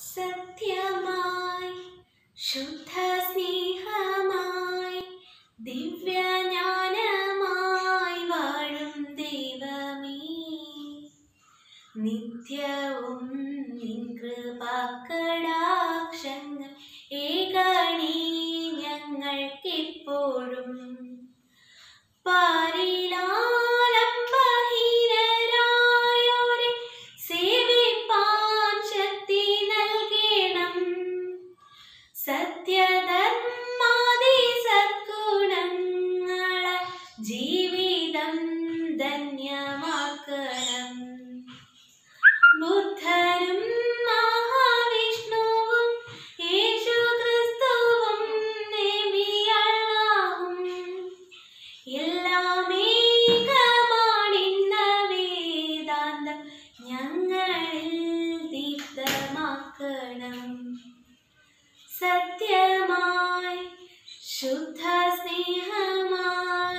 സത്യമായി ശുദ്ധ സ്നേഹമായി ദിവ്യജ്ഞാനമായി വാഴും ദൈവമേ നിത്യവും നിൻ കൃപാക്കടാക്ഷങ്ങൾ ഏകണീ ഞങ്ങൾക്കെപ്പോഴും പാരിലാലംബഹീനരായോരെ സേവിപ്പാൻ ശക്തി നൽകണം സത്യധർമാദി സദ്ഗുണങ്ങള ജീവിതം ധന്യമാക്കണം ബുദ്ധനും മഹാവിഷ്ണുവും യേശുക്രിസ്തുവും നബിയല്ലാഹും എല്ലാമേകമാണിന്ന വേദാന്തം ഞങ്ങളിൽ ദീപ്തമാക്കണം സത്യമായി ശുദ്ധ സ്നേഹമായി